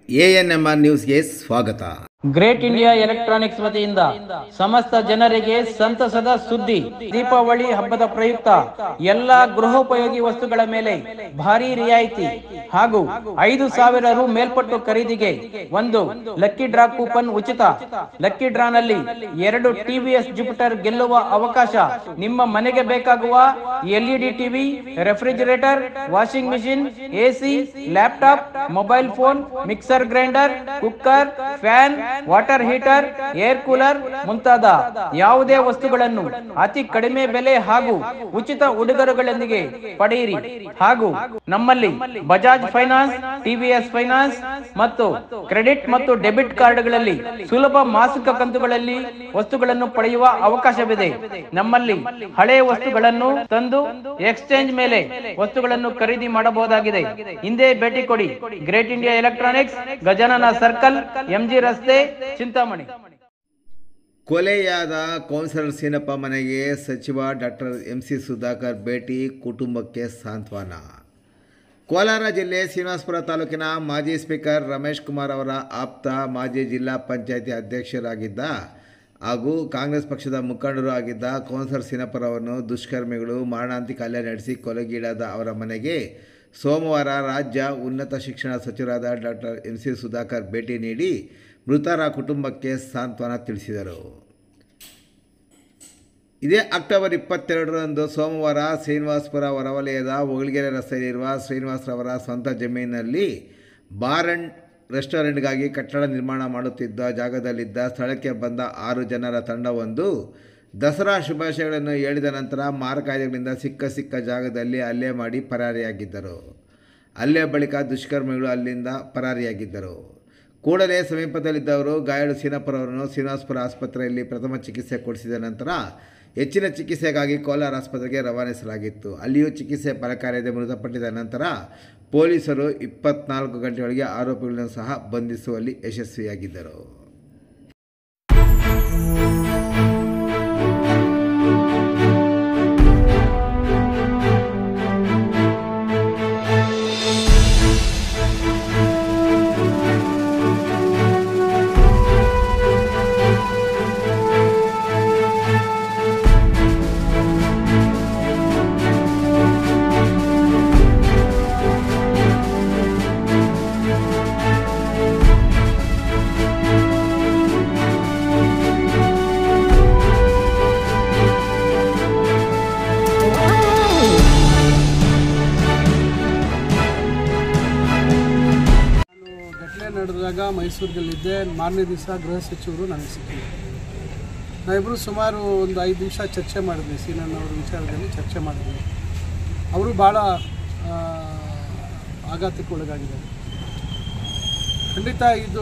ANMR ನ್ಯೂಸ್ಗೆ ಸ್ವಾಗತ great India electronics ವತಿಯಿಂದ ಸಮಸ್ತ ಜನರಿಗೆ ಸಂತಸದ ಸುದ್ದಿ ದೀಪಾವಳಿ ಹಬ್ಬದ ಪ್ರಯುಕ್ತ ಎಲ್ಲಾ ಗೃಹೋಪಯೋಗಿ ವಸ್ತುಗಳ ಮೇಲೆ ಭಾರಿ ರಿಯಾಯಿತಿ ಹಾಗೂ ಐದು ಸಾವಿರ ರು ಮೇಲ್ಪಟ್ಟು ಖರೀದಿಗೆ ಒಂದು ಲಕ್ಕಿ ಡ್ರಾ ಕೂಪನ್ ಉಚಿತ ಲಕ್ಕಿ ಡ್ರಾನಲ್ಲಿ ಎರಡು ಟಿವಿಎಸ್ ಜುಪಿಟರ್ ಗೆಲ್ಲುವ ಅವಕಾಶ ನಿಮ್ಮ ಮನೆಗೆ ಬೇಕಾಗುವ LED TV refrigerator washing machine AC laptop mobile phone mixer grinder cooker fan water heater air cooler ಮುಂತಾದ ಯಾವುದೇ ವಸ್ತುಗಳನ್ನು ಅತಿ ಕಡಿಮೆ ಬೆಲೆ ಹಾಗೂ ಉಚಿತ ಉಡುಗೊರೆಗಳೊಂದಿಗೆ ಪಡೆಯಿರಿ ಹಾಗೂ ನಮ್ಮಲ್ಲಿ ಬಜಾಜ್ ಫೈನಾನ್ಸ್ ಟಿವಿಎಸ್ ಫೈನಾನ್ಸ್ ಮತ್ತು ಕ್ರೆಡಿಟ್ ಮತ್ತು ಡೆಬಿಟ್ ಕಾರ್ಡ್ಗಳಲ್ಲಿ ಸುಲಭ ಮಾಸಿಕ ಕಂತುಗಳಲ್ಲಿ ವಸ್ತುಗಳನ್ನು ಪಡೆಯುವ ಅವಕಾಶವಿದೆ ನಮ್ಮಲ್ಲಿ ಹಳೆಯ ವಸ್ತುಗಳನ್ನು ತಂದು ಎಕ್ಸ್ಚೇಂಜ್ ಮೇಲೆ ವಸ್ತುಗಳನ್ನು ಖರೀದಿ ಮಾಡಬಹುದಾಗಿದೆ ಹಿಂದೆ ಭೇಟಿ ಕೊಡಿ great India electronics Gajanana circle MG ರಸ್ತೆ ಚಿಂತಾಮಣಿ ಕೊಲೆಯಾದ ಕೌನ್ಸಿಲರ್ ಸೀನಪ್ಪ ಮನೆಗೆ ಸಚಿವ ಡಾಕ್ಟರ್ ಎಂ ಸಿ ಸುಧಾಕರ್ ಭೇಟಿ ಕುಟುಂಬಕ್ಕೆ ಸಾಂತ್ವನ ಕೋಲಾರ ಜಿಲ್ಲೆ ಶ್ರೀನಿವಾಸಪುರ ತಾಲೂಕಿನ ಮಾಜಿ ಸ್ಪೀಕರ್ ರಮೇಶ್ ಕುಮಾರ್ ಅವರ ಆಪ್ತ ಮಾಜಿ ಜಿಲ್ಲಾ ಪಂಚಾಯತಿ ಅಧ್ಯಕ್ಷರಾಗಿದ್ದ ಹಾಗೂ ಕಾಂಗ್ರೆಸ್ ಪಕ್ಷದ ಮುಖಂಡರು ಆಗಿದ್ದ ಕೌನ್ಸಿಲರ್ ಸೀನಪ್ಪರವನ್ನು ದುಷ್ಕರ್ಮಿಗಳು ಮಾರಣಾಂತಿಕ ಹಲ್ಲೆ ನಡೆಸಿ ಕೊಲೆಗೀಡಾದ ಅವರ ಮನೆಗೆ ಸೋಮವಾರ ರಾಜ್ಯ ಉನ್ನತ ಶಿಕ್ಷಣ ಸಚಿವರಾದ ಡಾಕ್ಟರ್ ಎಂ ಸಿ ಸುಧಾಕರ್ ಭೇಟಿ ನೀಡಿ ಮೃತರ ಕುಟುಂಬಕ್ಕೆ ಸಾಂತ್ವನ ತಿಳಿಸಿದರು ಇದೇ ಅಕ್ಟೋಬರ್ ಇಪ್ಪತ್ತೆರಡರಂದು ಸೋಮವಾರ ಶ್ರೀನಿವಾಸಪುರ ಹೊರವಲಯದ ಹೊಗಳಗೆರೆ ರಸ್ತೆಯಲ್ಲಿರುವ ಶ್ರೀನಿವಾಸರವರ ಸ್ವಂತ ಜಮೀನಿನಲ್ಲಿ ಬಾರ್ ಅಂಡ್ ರೆಸ್ಟೋರೆಂಟ್ಗಾಗಿ ಕಟ್ಟಡ ನಿರ್ಮಾಣ ಮಾಡುತ್ತಿದ್ದ ಜಾಗದಲ್ಲಿದ್ದ ಸ್ಥಳಕ್ಕೆ ಬಂದ ಆರು ಜನರ ತಂಡವೊಂದು ದಸರಾ ಶುಭಾಶಯಗಳನ್ನು ಹೇಳಿದ ನಂತರ ಮಾರಕಾಯ್ದೆಗಳಿಂದ ಸಿಕ್ಕ ಸಿಕ್ಕ ಜಾಗದಲ್ಲಿ ಹಲ್ಲೆ ಮಾಡಿ ಪರಾರಿಯಾಗಿದ್ದರು ಹಲ್ಲೆ ಬಳಿಕ ದುಷ್ಕರ್ಮಿಗಳು ಅಲ್ಲಿಂದ ಪರಾರಿಯಾಗಿದ್ದರು ಕೂಡಲೇ ಸಮೀಪದಲ್ಲಿದ್ದವರು ಗಾಯಾಳು ಸೀನಪ್ಪರವರನ್ನು ಶ್ರೀನಿವಾಸಪುರ ಆಸ್ಪತ್ರೆಯಲ್ಲಿ ಪ್ರಥಮ ಚಿಕಿತ್ಸೆ ಕೊಡಿಸಿದ ನಂತರ ಹೆಚ್ಚಿನ ಚಿಕಿತ್ಸೆಗಾಗಿ ಕೋಲಾರ ಆಸ್ಪತ್ರೆಗೆ ರವಾನಿಸಲಾಗಿತ್ತು ಅಲ್ಲಿಯೂ ಚಿಕಿತ್ಸೆ ಫಲಕಾರಿಯದೆ ಮೃತಪಟ್ಟಿದ ನಂತರ ಪೊಲೀಸರು ಇಪ್ಪತ್ನಾಲ್ಕು ಗಂಟೆಯೊಳಗೆ ಆರೋಪಿಗಳನ್ನು ಸಹ ಬಂಧಿಸುವಲ್ಲಿ ಯಶಸ್ವಿಯಾಗಿದ್ದರು ನಾನು ಘಟನೆ ನಡೆದಾಗ ಮೈಸೂರಿನಲ್ಲಿದ್ದೆ ಮಾರನೇ ದಿವಸ ಗೃಹ ಸಚಿವರು ನನಗೆ ಸಿಕ್ಕಿದ್ರು ನಾವಿಬ್ಬರು ಸುಮಾರು ಒಂದು ಐದು ನಿಮಿಷ ಚರ್ಚೆ ಮಾಡಿದ್ವಿ ಸೀನಣ್ಣ ಅವ್ರ ವಿಚಾರದಲ್ಲಿ ಚರ್ಚೆ ಮಾಡಿದ್ವಿ ಅವರು ಭಾಳ ಆ, ಆಘಾತಕ್ಕೆ ಒಳಗಾಗಿದ್ದಾರೆ ಖಂಡಿತ ಇದು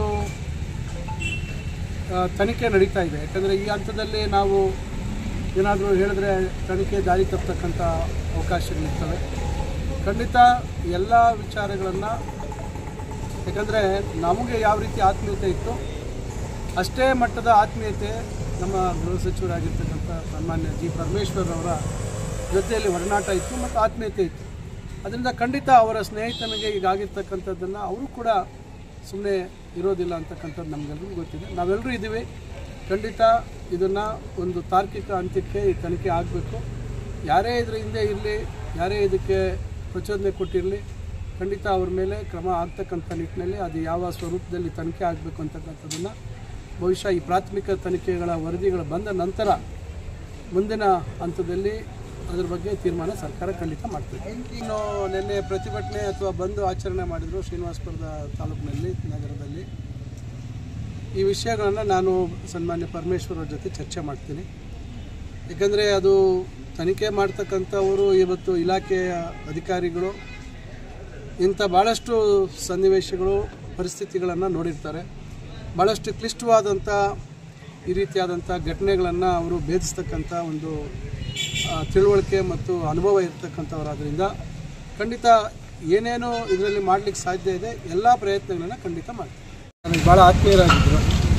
ಆ, ತನಿಖೆ ನಡೀತಾ ಇದೆ ಯಾಕಂದರೆ ಈ ಹಂತದಲ್ಲಿ ನಾವು ಏನಾದರೂ ಹೇಳಿದ್ರೆ ತನಿಖೆ ದಾರಿ ತಪ್ಪತಕ್ಕಂಥ ಅವಕಾಶಗಳಿರ್ತವೆ ಖಂಡಿತ ಎಲ್ಲ ವಿಚಾರಗಳನ್ನು ಯಾಕಂದರೆ ನಮಗೆ ಯಾವ ರೀತಿ ಆತ್ಮೀಯತೆ ಇತ್ತು ಅಷ್ಟೇ ಮಟ್ಟದ ಆತ್ಮೀಯತೆ ನಮ್ಮ ಗೃಹ ಸಚಿವರಾಗಿರ್ತಕ್ಕಂಥ ಸನ್ಮಾನ್ಯ ಜಿ ಪರಮೇಶ್ವರ್ ಅವರ ಜೊತೆಯಲ್ಲಿ ಒಡನಾಟ ಇತ್ತು ಮತ್ತು ಆತ್ಮೀಯತೆ ಇತ್ತು ಅದರಿಂದ ಖಂಡಿತ ಅವರ ಸ್ನೇಹಿತನಿಗೆ ಈಗ ಆಗಿರ್ತಕ್ಕಂಥದ್ದನ್ನು ಅವರು ಕೂಡ ಸುಮ್ಮನೆ ಇರೋದಿಲ್ಲ ಅಂತಕ್ಕಂಥದ್ದು ನಮಗೆಲ್ಲರಿಗೂ ಗೊತ್ತಿದೆ ನಾವೆಲ್ಲರೂ ಇದ್ದೀವಿ ಖಂಡಿತ ಇದನ್ನು ಒಂದು ತಾರ್ಕಿಕ ಅಂತ್ಯಕ್ಕೆ ಈ ತನಿಖೆ ಆಗಬೇಕು ಯಾರೇ ಇದರ ಹಿಂದೆ ಇರಲಿ ಯಾರೇ ಇದಕ್ಕೆ ಪ್ರಚೋದನೆ ಕೊಟ್ಟಿರಲಿ ಖಂಡಿತ ಅವ್ರ ಮೇಲೆ ಕ್ರಮ ಆಗ್ತಕ್ಕಂಥ ನಿಟ್ಟಿನಲ್ಲಿ ಅದು ಯಾವ ಸ್ವರೂಪದಲ್ಲಿ ತನಿಖೆ ಆಗಬೇಕು ಅಂತಕ್ಕಂಥದ್ದನ್ನು ಬಹುಶಃ ಈ ಪ್ರಾಥಮಿಕ ತನಿಖೆಗಳ ವರದಿಗಳು ಬಂದ ನಂತರ ಮುಂದಿನ ಹಂತದಲ್ಲಿ ಅದ್ರ ಬಗ್ಗೆ ತೀರ್ಮಾನ ಸರ್ಕಾರ ಖಂಡಿತ ಮಾಡ್ತದೆ ಇನ್ನು ನಿನ್ನೆ ಪ್ರತಿಭಟನೆ ಅಥವಾ ಬಂದು ಆಚರಣೆ ಮಾಡಿದರು ಶ್ರೀನಿವಾಸಪುರದ ತಾಲೂಕಿನಲ್ಲಿ ನಗರದಲ್ಲಿ ಈ ವಿಷಯಗಳನ್ನು ನಾನು ಸನ್ಮಾನ್ಯ ಪರಮೇಶ್ವರ್ ಅವ್ರ ಜೊತೆ ಚರ್ಚೆ ಮಾಡ್ತೀನಿ ಏಕೆಂದರೆ ಅದು ತನಿಖೆ ಮಾಡ್ತಕ್ಕಂಥವರು ಇವತ್ತು ಇಲಾಖೆಯ ಅಧಿಕಾರಿಗಳು ಇಂಥ ಭಾಳಷ್ಟು ಸನ್ನಿವೇಶಗಳು ಪರಿಸ್ಥಿತಿಗಳನ್ನು ನೋಡಿರ್ತಾರೆ ಭಾಳಷ್ಟು ಕ್ಲಿಷ್ಟವಾದಂಥ ಈ ರೀತಿಯಾದಂಥ ಘಟನೆಗಳನ್ನು ಅವರು ಭೇದಿಸ್ತಕ್ಕಂಥ ಒಂದು ಆ, ತಿಳುವಳಿಕೆ ಮತ್ತು ಅನುಭವ ಇರ್ತಕ್ಕಂಥವರಾದ್ರಿಂದ ಖಂಡಿತ ಏನೇನು ಇದರಲ್ಲಿ ಮಾಡಲಿಕ್ಕೆ ಸಾಧ್ಯ ಇದೆ ಎಲ್ಲ ಪ್ರಯತ್ನಗಳನ್ನು ಖಂಡಿತ ಮಾಡ್ತಾರೆ ನನಗೆ ಭಾಳ ಆತ್ಮೀಯರಾಗಿದ್ದರು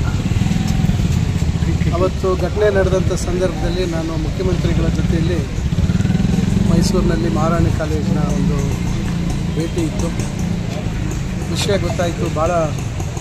ಅವತ್ತು ಘಟನೆ ನಡೆದಂಥ ಸಂದರ್ಭದಲ್ಲಿ ನಾನು ಮುಖ್ಯಮಂತ್ರಿಗಳ ಜೊತೆಯಲ್ಲಿ ಮೈಸೂರಿನಲ್ಲಿ ಮಹಾರಾಣಿ ಕಾಲೇಜಿನ ಒಂದು ಭೇಟಿ ಇತ್ತು ವಿಷಯ ಗೊತ್ತಾಯಿತು ಭಾಳ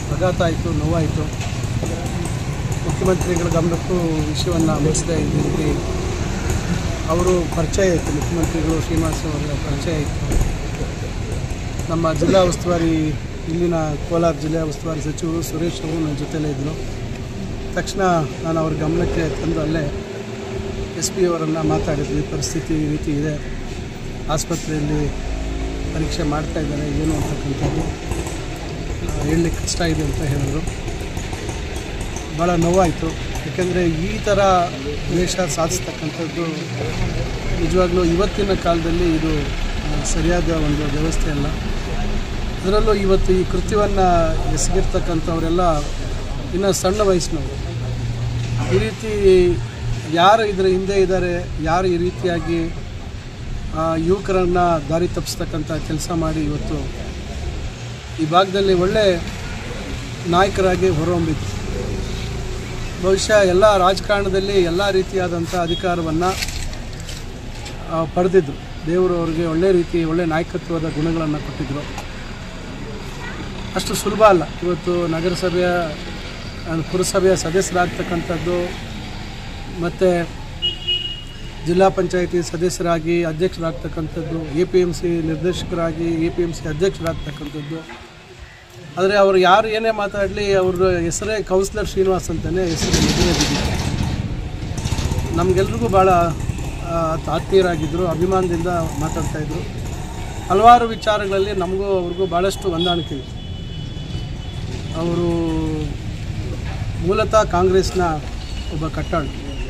ಆಘಾತ ಆಯಿತು ನೋವಾಯಿತು ಮುಖ್ಯಮಂತ್ರಿಗಳ ಗಮನಕ್ಕೂ ವಿಷಯವನ್ನು ಮುಗಿಸಿದೆ ಈ ರೀತಿ ಅವರು ಪರಿಚಯ ಇತ್ತು ಮುಖ್ಯಮಂತ್ರಿಗಳು ಶ್ರೀನಿವಾಸ ಅವರ ಪರಿಚಯ ಇತ್ತು ನಮ್ಮ ಜಿಲ್ಲಾ ಉಸ್ತುವಾರಿ ಇಲ್ಲಿನ ಕೋಲಾರ ಜಿಲ್ಲಾ ಉಸ್ತುವಾರಿ ಸಚಿವರು ಸುರೇಶ್ ಅವರು ನನ್ನ ಜೊತೆಲೇ ಇದ್ದರು ತಕ್ಷಣ ನಾನು ಅವ್ರ ಗಮನಕ್ಕೆ ತಂದು ಅಲ್ಲೇ ಎಸ್ ಪಿ ಅವರನ್ನು ಮಾತಾಡಿದ್ವಿ ಪರಿಸ್ಥಿತಿ ಈ ರೀತಿ ಇದೆ ಆಸ್ಪತ್ರೆಯಲ್ಲಿ ಪರೀಕ್ಷೆ ಮಾಡ್ತಾ ಇದ್ದಾರೆ ಏನು ಅಂತಕ್ಕಂಥದ್ದು ಆ, ಹೇಳಲಿಕ್ಕೆ ಕಷ್ಟ ಇದೆ ಅಂತ ಹೇಳಿದ್ರು ಭಾಳ ನೋವಾಯಿತು ಯಾಕೆಂದರೆ ಈ ಥರ ದ್ವೇಷ ಸಾಧಿಸ್ತಕ್ಕಂಥದ್ದು ನಿಜವಾಗ್ಲೂ ಇವತ್ತಿನ ಕಾಲದಲ್ಲಿ ಇದು ಆ, ಸರಿಯಾದ ಒಂದು ವ್ಯವಸ್ಥೆ ಅಲ್ಲ ಅದರಲ್ಲೂ ಇವತ್ತು ಈ ಕೃತ್ಯವನ್ನು ಎಸಗಿರ್ತಕ್ಕಂಥವರೆಲ್ಲ ಇನ್ನೂ ಸಣ್ಣ ವಯಸ್ಸಿನವರು ಈ ರೀತಿ ಯಾರು ಇದರ ಹಿಂದೆ ಇದ್ದಾರೆ ಯಾರು ಈ ರೀತಿಯಾಗಿ ಆ, ಯುವಕರನ್ನು ದಾರಿ ತಪ್ಪಿಸ್ತಕ್ಕಂಥ ಕೆಲಸ ಮಾಡಿ ಇವತ್ತು ಈ ಭಾಗದಲ್ಲಿ ಒಳ್ಳೆ ನಾಯಕರಾಗಿ ಹೊರಹೊಮ್ಮಿದ್ರು ಬಹುಶಃ ಎಲ್ಲ ರಾಜಕಾರಣದಲ್ಲಿ ಎಲ್ಲ ರೀತಿಯಾದಂಥ ಅಧಿಕಾರವನ್ನು ಪಡೆದಿದ್ರು ದೇವರು ಅವರಿಗೆ ಒಳ್ಳೆ ರೀತಿ ಒಳ್ಳೆ ನಾಯಕತ್ವದ ಗುಣಗಳನ್ನು ಕೊಟ್ಟಿದ್ದರು ಅಷ್ಟು ಸುಲಭ ಅಲ್ಲ ಇವತ್ತು ನಗರಸಭೆಯ ಆ, ಪುರಸಭೆಯ ಸದಸ್ಯರಾಗ್ತಕ್ಕಂಥದ್ದು ಮತ್ತು ಜಿಲ್ಲಾ ಪಂಚಾಯಿತಿ ಸದಸ್ಯರಾಗಿ ಅಧ್ಯಕ್ಷರಾಗ್ತಕ್ಕಂಥದ್ದು ಎ ಪಿ ಎಮ್ ಸಿ ನಿರ್ದೇಶಕರಾಗಿ ಎ ಪಿ ಎಮ್ ಸಿ ಅಧ್ಯಕ್ಷರಾಗ್ತಕ್ಕಂಥದ್ದು ಆದರೆ ಅವರು ಯಾರು ಏನೇ ಮಾತಾಡಲಿ ಅವ್ರ ಹೆಸರೇ ಕೌನ್ಸಿಲರ್ ಶ್ರೀನಿವಾಸ್ ಅಂತಲೇ ಹೆಸರು ನಿಜವೇ ಬಿದ್ದಿದೆ ನಮಗೆಲ್ರಿಗೂ ಭಾಳ ಆ, ಆತ್ಮೀಯರಾಗಿದ್ದರು ಅಭಿಮಾನದಿಂದ ಮಾತಾಡ್ತಾಯಿದ್ರು ಹಲವಾರು ವಿಚಾರಗಳಲ್ಲಿ ನಮಗೂ ಅವ್ರಿಗೂ ಭಾಳಷ್ಟು ಹೊಂದಾಣಿಕೆ ಇತ್ತು ಅವರು ಮೂಲತಃ ಕಾಂಗ್ರೆಸ್ನ ಒಬ್ಬ ಕಟ್ಟಾಳು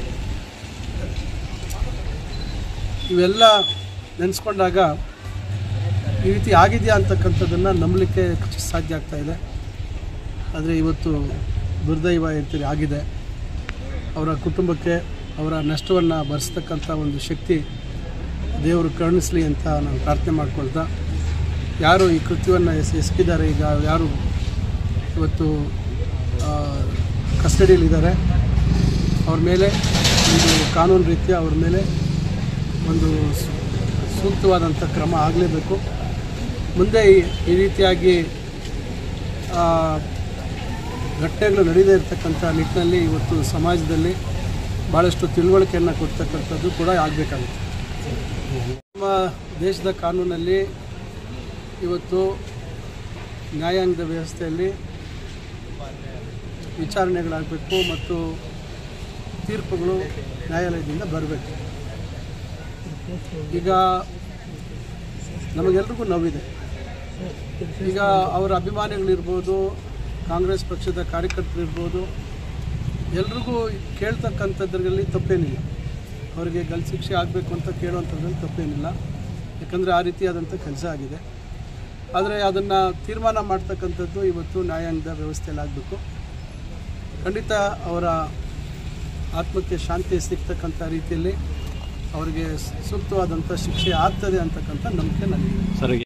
ಇವೆಲ್ಲ ನೆನೆಸ್ಕೊಂಡಾಗ ಈ ರೀತಿ ಆಗಿದೆಯಾ ಅಂತಕ್ಕಂಥದ್ದನ್ನು ನಂಬಲಿಕ್ಕೆ ಸಾಧ್ಯ ಆಗ್ತಾ ಇದೆ ಆದರೆ ಇವತ್ತು ದುರ್ದೈವ ಹೇಳ್ತೀರಿ ಆಗಿದೆ ಅವರ ಕುಟುಂಬಕ್ಕೆ ಅವರ ನಷ್ಟವನ್ನು ಭರಿಸ್ತಕ್ಕಂಥ ಒಂದು ಶಕ್ತಿ ದೇವರು ಕರುಣಿಸಲಿ ಅಂತ ನಾನು ಪ್ರಾರ್ಥನೆ ಮಾಡ್ಕೊಳ್ತಾ ಯಾರು ಈ ಕೃತ್ಯವನ್ನು ಎಸ್ ಎಸಗಿದ್ದಾರೆ ಈಗ ಯಾರು ಇವತ್ತು ಕಸ್ಟಡಿಯಲ್ಲಿದ್ದಾರೆ ಅವ್ರ ಮೇಲೆ ಒಂದು ಕಾನೂನು ರೀತ್ಯ ಅವ್ರ ಮೇಲೆ ಒಂದು ಸು- ಸೂಕ್ತವಾದಂಥ ಕ್ರಮ ಆಗಲೇಬೇಕು ಮುಂದೆ ಈ- ಈ ರೀತಿಯಾಗಿ ಆ, ಘಟನೆಗಳು ನಡೀದೇ ಇರತಕ್ಕಂಥ ನಿಟ್ಟಿನಲ್ಲಿ ಇವತ್ತು ಸಮಾಜದಲ್ಲಿ ಭಾಳಷ್ಟು ತಿಳುವಳಿಕೆಯನ್ನು ಕೊಡ್ತಕ್ಕಂಥದ್ದು ಕೂಡ ಆಗಬೇಕಾಗುತ್ತೆ ನಮ್ಮ ದೇಶದ ಕಾನೂನಲ್ಲಿ ಇವತ್ತು ನ್ಯಾಯಾಂಗದ ವ್ಯವಸ್ಥೆಯಲ್ಲಿ ವಿಚಾರಣೆಗಳಾಗಬೇಕು ಮತ್ತು ತೀರ್ಪುಗಳು ನ್ಯಾಯಾಲಯದಿಂದ ಬರಬೇಕು ಈಗ ನಮಗೆಲ್ರಿಗೂ ನೋವಿದೆ ಈಗ ಅವರ ಅಭಿಮಾನಿಗಳಿರ್ಬೋದು ಕಾಂಗ್ರೆಸ್ ಪಕ್ಷದ ಕಾರ್ಯಕರ್ತರಿರ್ಬೋದು ಎಲ್ರಿಗೂ ಕೇಳ್ತಕ್ಕಂಥದ್ರಲ್ಲಿ ತಪ್ಪೇನಿಲ್ಲ ಅವರಿಗೆ ಗಲ್ ಶಿಕ್ಷೆ ಆಗಬೇಕು ಅಂತ ಕೇಳುವಂಥದ್ರಲ್ಲಿ ತಪ್ಪೇನಿಲ್ಲ ಯಾಕಂದರೆ ಆ ರೀತಿಯಾದಂಥ ಕೆಲಸ ಆಗಿದೆ ಆದರೆ ಅದನ್ನು ತೀರ್ಮಾನ ಮಾಡ್ತಕ್ಕಂಥದ್ದು ಇವತ್ತು ನ್ಯಾಯಾಂಗದ ವ್ಯವಸ್ಥೆಯಲ್ಲಿ ಆಗಬೇಕು ಖಂಡಿತ ಅವರ ಆತ್ಮಕ್ಕೆ ಶಾಂತಿ ಸಿಗ್ತಕ್ಕಂಥ ರೀತಿಯಲ್ಲಿ ಅವರಿಗೆ ಸೂಕ್ತವಾದಂಥ ಶಿಕ್ಷೆ ಆಗ್ತದೆ ಅಂತಕ್ಕಂಥ ನಂಬಿಕೆ ನನಗೆ ಸರ್